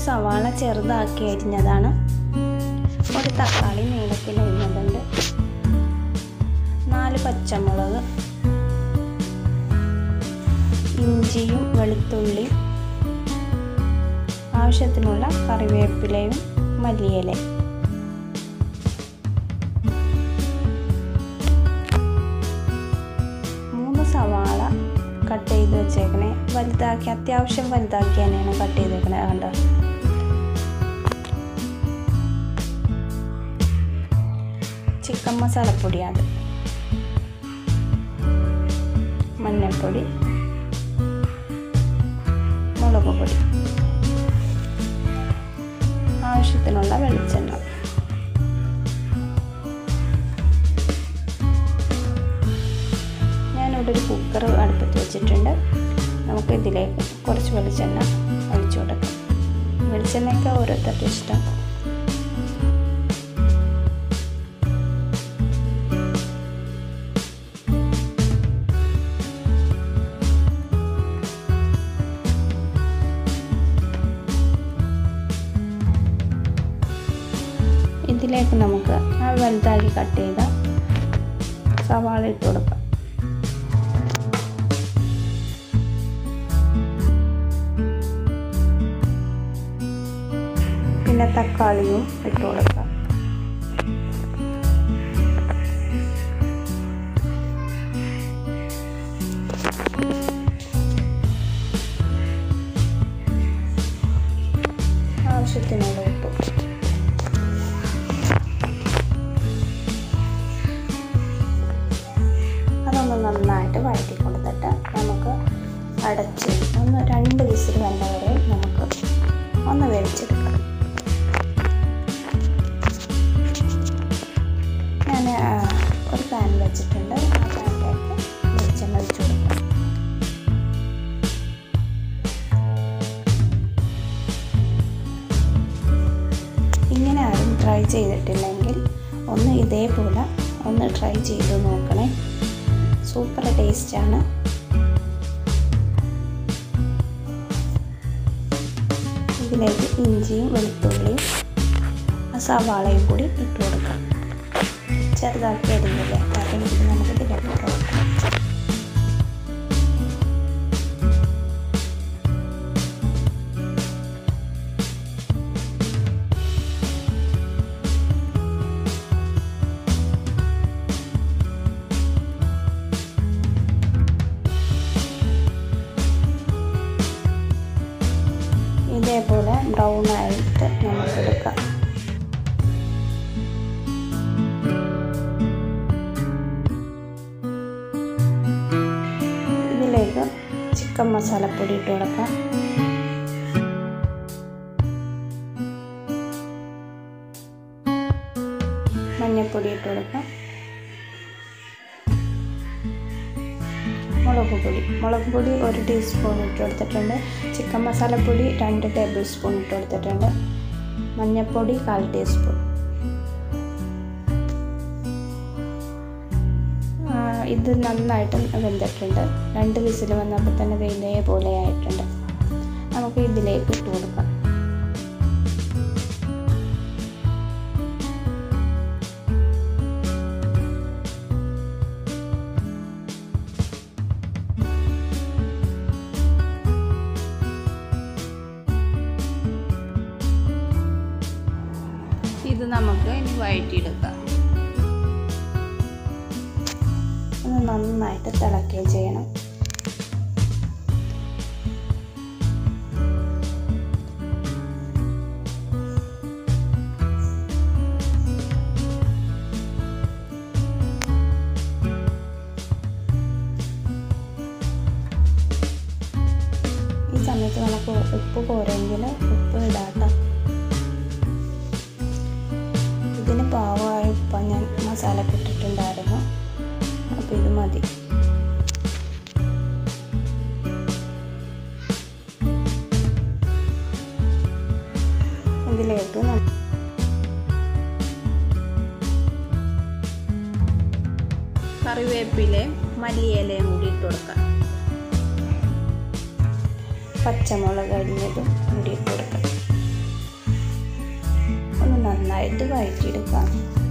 സവാള ചെറുതാക്കി അരിഞ്ഞതാണ് ഒരു തക്കാളി നീളത്തിൽ അരിഞ്ഞതുണ്ട് നാല് പച്ചമുളക് ഇഞ്ചിയും വെളുത്തുള്ളിയും ആവശ്യത്തിനുള്ള കറിവേപ്പിലയും മല്ലിയിലയും മൂന്ന് സവാള കട്ട് ചെയ്ത് വെച്ചേക്കണേ വലുതാക്കി അത്യാവശ്യം വലുതാക്കി തന്നെയാണ് കട്ട് ചെയ്തേക്കണേ കണ്ടോ ചിക്കൻ മസാലപ്പൊടിയാണ് മഞ്ഞൾപ്പൊടി മുളക് പൊടി ആവശ്യത്തിനുള്ള വെളിച്ചെണ്ണ ഞാനിവിടെ ഒരു കുക്കർ അടുപ്പത്ത് വെച്ചിട്ടുണ്ട് നമുക്ക് ഇതിലേക്ക് കുറച്ച് വെളിച്ചെണ്ണ ഒഴിച്ചു കൊടുക്കാം വെളിച്ചെണ്ണയൊക്കെ ഓരോരുത്തരുടെ ഇഷ്ടം ഇതിലേക്ക് നമുക്ക് ആ വലുതാക്കി കട്ട് ചെയ്ത സവാള ഇട്ട് കൊടുക്കാം പിന്നെ തക്കാളിയും ഇട്ട് കൊടുക്കാം ആവശ്യത്തിനുള്ള ഉപ്പ് അതൊന്ന് നന്നായിട്ട് വഴറ്റി കൊടുത്തിട്ട് നമുക്ക് അടച്ച് ഒന്ന് രണ്ട് വിസിൽ വന്ന വരെ നമുക്ക് ഒന്ന് വേവിച്ചെടുക്കാം ഞാൻ ഒരു പാൻ വെച്ചിട്ടുണ്ട് ആ പാനിലേക്ക് വെളിച്ചെണ്ണ ഒഴിച്ചു കൊടുക്കാം ഇങ്ങനെ ആരും ട്രൈ ചെയ്തിട്ടില്ലെങ്കിൽ ഒന്ന് ഇതേപോലെ ഒന്ന് ട്രൈ ചെയ്ത് നോക്കണേ സൂപ്പർ ടേസ്റ്റാണ് ഇതിലേക്ക് ഇഞ്ചിയും വെളുത്തുള്ളിയും സവാളയും കൂടി ഇട്ട് കൊടുക്കാം ചെറുതാക്കി അരിഞ്ഞില്ലേ അപ്പം ഇത് നമുക്ക് ഇതിലേക്ക് ഇട്ട് കൊടുക്കാം ഇതേപോലെ ബ്രൗൺ ആയിട്ട് നമുക്ക് എടുക്കാം ഇതിലേക്ക് ചിക്കൻ മസാലപ്പൊടി ഇട്ട് കൊടുക്കാം മഞ്ഞൾപ്പൊടി ഇട്ട് കൊടുക്കാം മുളക് പൊടി മുളക് പൊടി ഒരു ടീസ്പൂൺ ഇട്ട് കൊടുത്തിട്ടുണ്ട് ചിക്കൻ മസാലപ്പൊടി രണ്ട് ടേബിൾ സ്പൂൺ ഇട്ട് കൊടുത്തിട്ടുണ്ട് മഞ്ഞൾപ്പൊടി കാൽ ടീസ്പൂൺ ഇത് നന്നായിട്ട് വെന്തിട്ടുണ്ട് രണ്ട് വിസിൽ വന്നപ്പോൾ തന്നെ ഇത് ഇതേപോലെ ആയിട്ടുണ്ട് നമുക്ക് ഇതിലേക്ക് ഇട്ട് കൊടുക്കാം ഇത് നമുക്ക് ഇനി വഴറ്റിയെടുക്കാം ഒന്ന് നന്നായിട്ട് തിളക്കുകയും ചെയ്യണം ഈ സമയത്ത് നമുക്ക് ഉപ്പ് പോരെങ്കിൽ ഉപ്പ് ഇടാട്ടോ ഇതിന് പാവമായ ഉപ്പ ഞാൻ മസാല ഇട്ടിട്ടുണ്ടായിരുന്നു അപ്പോൾ ഇത് മതി ഇതിലേക്ക് ന- കറിവേപ്പിലയും മല്ലിയിലയും കൂടി ഇട്ട് കൊടുക്കാം പച്ചമുളക് അരിഞ്ഞതും കൂടി ഇട്ട് കൊടുക്കാം നന്നായിട്ട് വഴറ്റിയെടുക്കാം